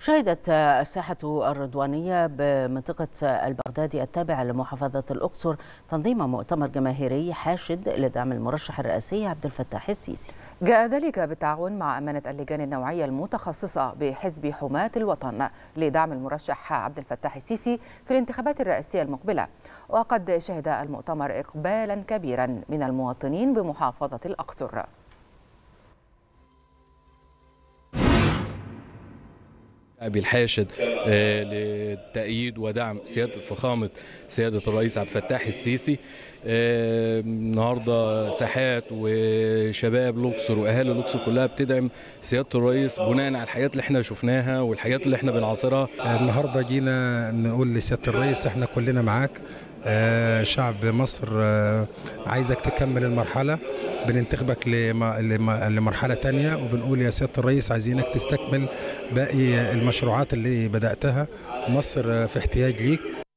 شهدت الساحة الرضوانية بمنطقة البغدادي التابعة لمحافظة الأقصر تنظيم مؤتمر جماهيري حاشد لدعم المرشح الرئاسي عبد الفتاح السيسي جاء ذلك بالتعاون مع أمانة اللجان النوعية المتخصصة بحزب حماة الوطن لدعم المرشح عبد الفتاح السيسي في الانتخابات الرئاسية المقبلة وقد شهد المؤتمر إقبالا كبيرا من المواطنين بمحافظة الأقصر بالحاشد آه، لتأييد ودعم سيادة فخامة سيادة الرئيس عبد الفتاح السيسي آه، النهارده ساحات وشباب الأقصر وأهالي الأقصر كلها بتدعم سيادة الرئيس بناء على الحاجات اللي احنا شفناها والحاجات اللي احنا بنعاصرها النهارده جينا نقول لسيادة الرئيس احنا كلنا معاك آه، شعب مصر آه، عايزك تكمل المرحلة بننتخبك لم- لم- لمرحلة تانية وبنقول يا سيادة الرئيس عايزينك تستكمل باقي المشروعات اللي بدأتها مصر آه، في احتياج ليك